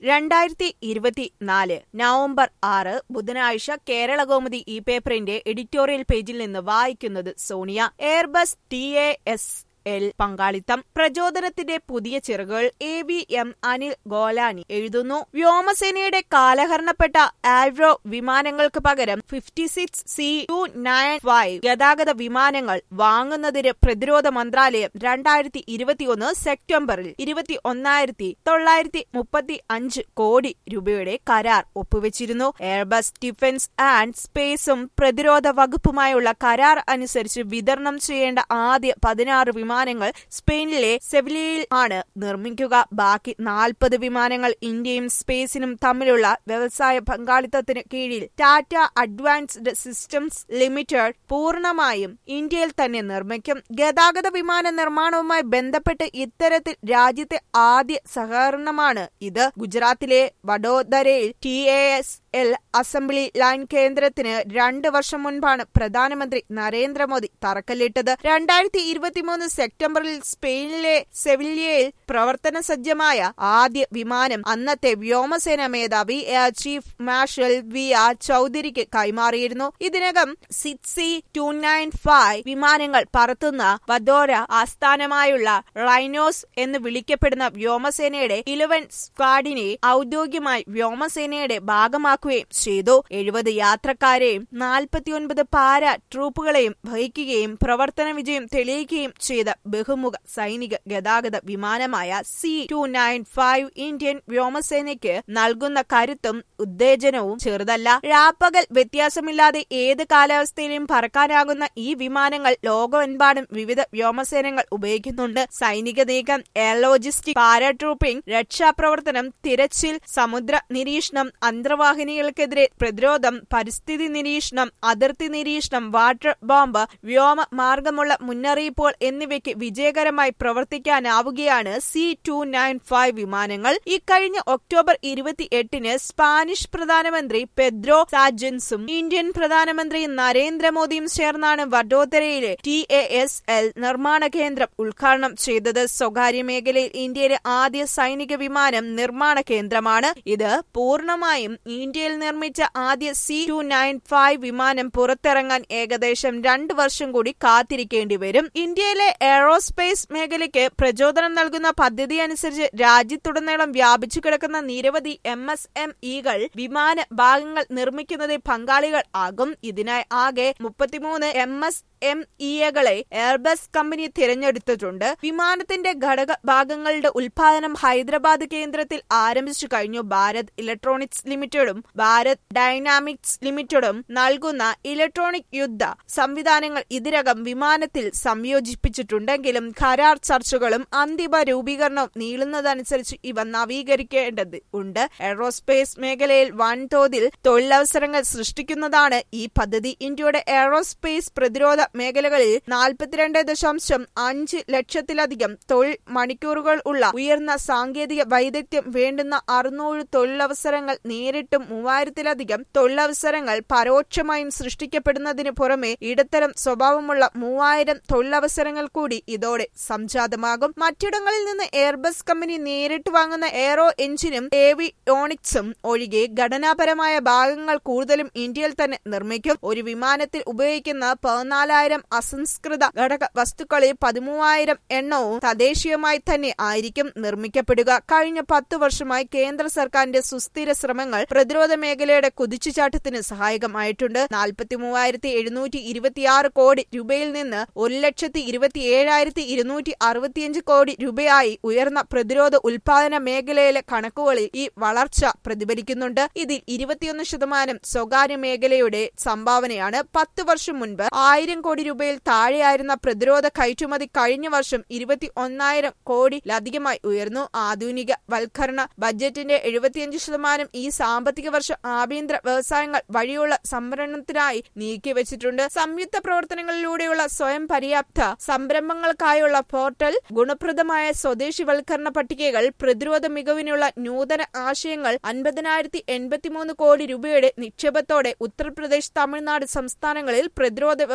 രണ്ടായിരത്തി ഇരുപത്തിനാല് നവംബർ ആറ് ബുധനാഴ്ച കേരളകൗമുദി ഈ പേപ്പറിന്റെ എഡിറ്റോറിയൽ പേജിൽ നിന്ന് വായിക്കുന്നത് Sonia Airbus T A S L പങ്കാളിത്തം പ്രചോദനത്തിന്റെ പുതിയ ചിറകുകൾ A V M Anil Golani എഴുതുന്നു വ്യോമസേനയുടെ കാലഹരണപ്പെട്ട ആൽവ്രോ വിമാനങ്ങൾക്ക് പകരം fifty six C two nine five ഗതാഗത വിമാനങ്ങൾ വാങ്ങുന്നതിന് പ്രതിരോധ മന്ത്രാലയം രണ്ടായിരത്തി ഇരുപത്തിയൊന്ന് സെപ്റ്റംബറിൽ ഇരുപത്തി ഒന്നായിരത്തി തൊള്ളായിരത്തി മുപ്പത്തി അഞ്ച് കോടി രൂപയുടെ കരാർ ഒപ്പുവെച്ചിരുന്നു എയർബസ് ഡിഫൻസ് ആൻഡ് സ്പേസും പ്രതിരോധ വകുപ്പുമായുള്ള കരാർ അനുസരിച്ച് വിതരണം ചെയ്യേണ്ട ആദ്യ പതിനാറ് വിമാനങ്ങൾ സ്പെയിനിലെ സെവിലിയയിൽ ആണ് നിർമ്മിക്കുക ബാക്കി നാൽപ്പത് വിമാനങ്ങൾ ഇന്ത്യയും സ്പേസിനും തമ്മിലുള്ള വ്യവസായ പങ്കാളിത്തത്തിന് കീഴിൽ ടാറ്റ അഡ്വാൻസ്ഡ് സിസ്റ്റംസ് ലിമിറ്റഡ് പൂർണ്ണമായും ഇന്ത്യയിൽ തന്നെ നിർമ്മിക്കും ഗതാഗത വിമാന നിർമ്മാണവുമായി ബന്ധപ്പെട്ട് ഇത്തരത്തിൽ രാജ്യത്തെ ആദ്യ സഹകരണമാണ് ഇത് ഗുജറാത്തിലെ വഡോദരയിൽ T A S L assembly line കേന്ദ്രത്തിന് രണ്ട് വർഷം മുൻപാണ് പ്രധാനമന്ത്രി നരേന്ദ്രമോദി തറക്കല്ലിട്ടത് രണ്ടായിരത്തി ഇരുപത്തിമൂന്ന് സെപ്റ്റംബറിൽ സ്പെയിനിലെ സെവിലിയയിൽ പ്രവർത്തന സജ്ജമായ ആദ്യ വിമാനം അന്നത്തെ വ്യോമസേന മേധാവി air chief marshal V R ചൌധരിക്ക് കൈമാറിയിരുന്നു ഇതിനകം സിക്സി ടു നയൻ ഫൈവ് വിമാനങ്ങൾ പറത്തുന്ന വദോര ആസ്ഥാനമായുള്ള റൈനോസ് എന്ന് വിളിക്കപ്പെടുന്ന വ്യോമസേനയുടെ ഇലവൻ സ്ക്വാഡിനെ ഔദ്യോഗികമായി വ്യോമസേനയുടെ ഭാഗമാക്കുകയും ചെയ്തു എഴുപത് യാത്രക്കാരെയും നാൽപ്പത്തിയൊൻപത് പാര ട്രൂപ്പുകളെയും വഹിക്കുകയും പ്രവർത്തന വിജയം തെളിയിക്കുകയും ചെയ്ത ബഹുമുഖ സൈനിക ഗതാഗത വിമാനമായ C two nine five Indian വ്യോമസേനയ്ക്ക് നൽകുന്ന കരുത്തും ഉത്തേജനവും ചെറുതല്ല രാപ്പകൽ വ്യത്യാസമില്ലാതെ ഏത് കാലാവസ്ഥയിലും പറക്കാനാകുന്ന ഈ വിമാനങ്ങൾ ലോകമെമ്പാടും വിവിധ വ്യോമസേനകൾ ഉപയോഗിക്കുന്നുണ്ട് സൈനിക നീക്കം എയർ ലോജിസ്റ്റിക് പാരാട്രൂപ്പിംഗ് രക്ഷാപ്രവർത്തനം തിരച്ചിൽ സമുദ്ര നിരീക്ഷണം അന്തർവാഹിനികൾക്കെതിരെ പ്രതിരോധം പരിസ്ഥിതി നിരീക്ഷണം അതിർത്തി നിരീക്ഷണം വാട്ടർ ബോംബ് വ്യോമ മാർഗമുള്ള മുന്നറിയിപ്പുകൾ എന്നിവയ്ക്ക് വിജയകരമായി പ്രവർത്തിക്കാനാവുകയാണ് സി ടു നയൻ ഫൈവ് വിമാനങ്ങൾ ഇക്കഴിഞ്ഞ ഒക്ടോബർ ഇരുപത്തി എട്ടിന് സ്പാനിഷ് പ്രധാനമന്ത്രി പെദ്രോ സാജൻസും ഇന്ത്യൻ പ്രധാനമന്ത്രി നരേന്ദ്രമോദിയും ചേർന്നാണ് വഡോദരയിലെ ടി എ എസ് എൽ നിർമ്മാണ കേന്ദ്രം ഉദ്ഘാടനം ചെയ്തത് സ്വകാര്യ മേഖലയിൽ ഇന്ത്യയിലെ ആദ്യ സൈനിക വിമാനം നിർമ്മാണ കേന്ദ്രമാണ് ഇത് പൂർണ്ണമായും ഇന്ത്യയിൽ നിർമ്മിച്ച ആദ്യ സി ടു നയൻ ഫൈവ് വിമാനം പുറത്തിറങ്ങാൻ ഏകദേശം രണ്ട് വർഷം കൂടി കാത്തിരിക്കേണ്ടി വരും ഇന്ത്യയിലെ എയറോസ്പേസ് മേഖലയ്ക്ക് പ്രചോദനം നൽകുന്ന പദ്ധതി അനുസരിച്ച് രാജ്യത്തുടനീളം വ്യാപിച്ചു കിടക്കുന്ന നിരവധി എം എസ് എം ഇകൾ വിമാന ഭാഗങ്ങൾ നിർമ്മിക്കുന്നതിൽ പങ്കാളികൾ ആകും ഇതിനായി ആകെ മുപ്പത്തിമൂന്ന് എം എസ് എം ഇയകളെ എയർബസ് കമ്പനി തിരഞ്ഞെടുത്തിട്ടുണ്ട് വിമാനത്തിന്റെ ഘടക ഭാഗങ്ങളുടെ ഉൽപാദനം ഹൈദരാബാദ് കേന്ദ്രത്തിൽ ആരംഭിച്ചു കഴിഞ്ഞു ഭാരത് ഇലക്ട്രോണിക്സ് ലിമിറ്റഡും ഭാരത് ഡൈനാമിക്സ് ലിമിറ്റഡും നൽകുന്ന ഇലക്ട്രോണിക് യുദ്ധ സംവിധാനങ്ങൾ ഇതിനകം വിമാനത്തിൽ സംയോജിപ്പിച്ചിട്ടുണ്ടെങ്കിലും കരാർ ചർച്ചകളും അന്തിമ രൂപീകരണവും നീളുന്നതനുസരിച്ച് ഇവ നവീകരിക്കേണ്ടത് ഉണ്ട് എയറോസ്പേസ് മേഖലയിൽ വൻതോതിൽ തൊഴിലവസരങ്ങൾ സൃഷ്ടിക്കുന്നതാണ് ഈ പദ്ധതി ഇന്ത്യയുടെ എയറോസ്പേസ് പ്രതിരോധ മേഖലകളിൽ നാൽപ്പത്തിരണ്ട് ദശാംശം അഞ്ച് ലക്ഷത്തിലധികം തൊഴിൽ മണിക്കൂറുകൾ ഉള്ള ഉയർന്ന സാങ്കേതിക വൈദഗ്ധ്യം വേണ്ടുന്ന അറുന്നൂറ് തൊഴിലവസരങ്ങൾ നേരിട്ടും മൂവായിരത്തിലധികം തൊഴിലവസരങ്ങൾ പരോക്ഷമായും സൃഷ്ടിക്കപ്പെടുന്നതിന് പുറമെ ഇടത്തരം സ്വഭാവമുള്ള മൂവായിരം തൊഴിലവസരങ്ങൾ കൂടി ഇതോടെ സംജാതമാകും മറ്റിടങ്ങളിൽ നിന്ന് എയർബസ് കമ്പനി നേരിട്ട് വാങ്ങുന്ന എയറോ എഞ്ചിനും ഏവിയോണിക്സും ഒഴികെ ഘടനാപരമായ ഭാഗങ്ങൾ കൂടുതലും ഇന്ത്യയിൽ തന്നെ നിർമ്മിക്കും ഒരു വിമാനത്തിൽ ഉപയോഗിക്കുന്ന പതിനാലായിരം അസംസ്കൃത ഘടക വസ്തുക്കളിൽ പതിമൂവായിരം എണ്ണവും തദ്ദേശീയമായി തന്നെ ആയിരിക്കും നിർമ്മിക്കപ്പെടുക കഴിഞ്ഞ പത്തു വർഷമായി കേന്ദ്ര സർക്കാരിന്റെ സുസ്ഥിര ശ്രമങ്ങൾ പ്രതിരോധ മേഖലയുടെ കുതിച്ചുചാട്ടത്തിന് സഹായകമായിട്ടുണ്ട് നാൽപ്പത്തി മൂവായിരത്തി എഴുന്നൂറ്റി ഇരുപത്തിയാറ് കോടി രൂപയിൽ നിന്ന് ഒരു ലക്ഷത്തി ഇരുപത്തി ഏഴായിരത്തി ഇരുന്നൂറ്റി അറുപത്തിയഞ്ച് കോടി രൂപയായി ഉയർന്ന പ്രതിരോധ ഉൽപാദന മേഖലയിലെ കണക്കുകളിൽ ഈ വളർച്ച പ്രതിഫലിക്കുന്നുണ്ട് ഇതിൽ ഇരുപത്തിയൊന്ന് ശതമാനം സ്വകാര്യ മേഖലയുടെ സംഭാവനയാണ് പത്ത് വർഷം മുൻപ് ആയിരം കോടി രൂപയിൽ താഴെയായിരുന്ന പ്രതിരോധ കയറ്റുമതി കഴിഞ്ഞ വർഷം ഇരുപത്തി ഒന്നായിരം കോടിയിലധികമായി ഉയർന്നു ആധുനിക വൽക്കരണ ബജറ്റിന്റെ എഴുപത്തിയഞ്ച് ശതമാനം ഈ സാമ്പത്തിക വർഷം ആഭ്യന്തര വ്യവസായങ്ങൾ വഴിയുള്ള സംഭരണത്തിനായി നീക്കിവച്ചിട്ടുണ്ട് സംയുക്ത പ്രവർത്തനങ്ങളിലൂടെയുള്ള സ്വയം പര്യാപ്ത സംരംഭങ്ങൾക്കായുള്ള പോർട്ടൽ ഗുണപ്രദമായ സ്വദേശിവൽക്കരണ പട്ടികകൾ പ്രതിരോധ മികവിനുള്ള നൂതന ആശയങ്ങൾ അൻപതിനായിരത്തി എൺപത്തിമൂന്ന് കോടി രൂപയുടെ നിക്ഷേപത്തോടെ ഉത്തർപ്രദേശ് തമിഴ്നാട് സംസ്ഥാനങ്ങളിൽ പ്രതിരോധ വ്യവസായ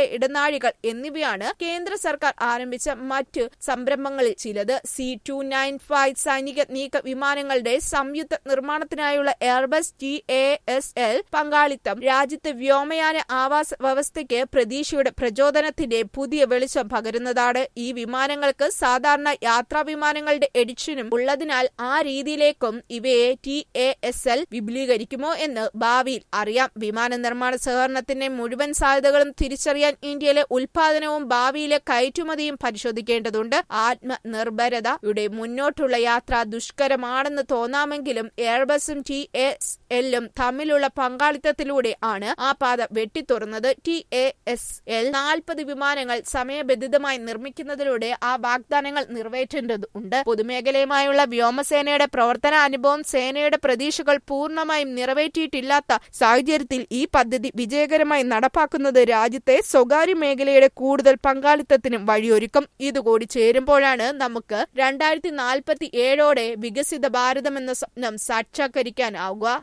ഇടനാഴികൾ എന്നിവയാണ് കേന്ദ്ര സർക്കാർ ആരംഭിച്ച മറ്റ് സംരംഭങ്ങളിൽ ചിലത് സി ടു നയൻ ഫൈവ് സൈനിക നീക്ക വിമാനങ്ങളുടെ സംയുക്ത നിർമ്മാണത്തിനായുള്ള Airbus T A S L പങ്കാളിത്തം രാജ്യത്തെ വ്യോമയാന ആവാസ വ്യവസ്ഥയ്ക്ക് പ്രതീക്ഷയുടെ പ്രചോദനത്തിന്റെ പുതിയ വെളിച്ചം പകരുന്നതാണ് ഈ വിമാനങ്ങൾക്ക് സാധാരണ യാത്രാ വിമാനങ്ങളുടെ എഡിഷനും ഉള്ളതിനാൽ ആ രീതിയിലേക്കും ഇവയെ ടി എ എസ് എൽ വിപുലീകരിക്കുമോ എന്ന് ഭാവിയിൽ അറിയാം വിമാന നിർമ്മാണ സഹകരണത്തിന്റെ മുഴുവൻ സാധ്യതകളും തിരിച്ചറിയാൻ ഇന്ത്യയിലെ ഉൽപാദനവും ഭാവിയിലെ കയറ്റുമതിയും പരിശോധിക്കേണ്ടതുണ്ട് ആത്മനിർഭരതയുടെ മുന്നോട്ടുള്ള യാത്ര ദുഷ്കരമാണെന്ന് തോന്നാമെങ്കിലും എയർബസും ടി എസ് എല്ലും തമ്മിലുള്ള പങ്കാളിത്തത്തിലൂടെ ആണ് ആ പാത വെട്ടിത്തുറന്നത് ടി എ എസ് എൽ നാൽപ്പത് വിമാനങ്ങൾ സമയബന്ധിതമായി നിർമ്മിക്കുന്നതിലൂടെ ആ വാഗ്ദാനങ്ങൾ നിറവേറ്റേണ്ടതുണ്ട് പൊതുമേഖലയുമായുള്ള വ്യോമസേനയുടെ പ്രവർത്തന അനുഭവം സേനയുടെ പ്രതീക്ഷകൾ പൂർണ്ണമായും നിറവേറ്റിയിട്ടില്ലാത്ത സാഹചര്യത്തിൽ ഈ പദ്ധതി വിജയകരമായി നടപ്പാക്കുന്നത് രാജ്യത്തെ സ്വകാര്യ മേഖലയുടെ കൂടുതൽ പങ്കാളിത്തത്തിനും വഴിയൊരുക്കും ഇതുകൂടി ചേരുമ്പോഴാണ് നമുക്ക് രണ്ടായിരത്തി നാൽപ്പത്തി ഏഴോടെ വികസിത ഭാരതം എന്ന സ്വപ്നം സാക്ഷാത്കരിക്കാനാവുക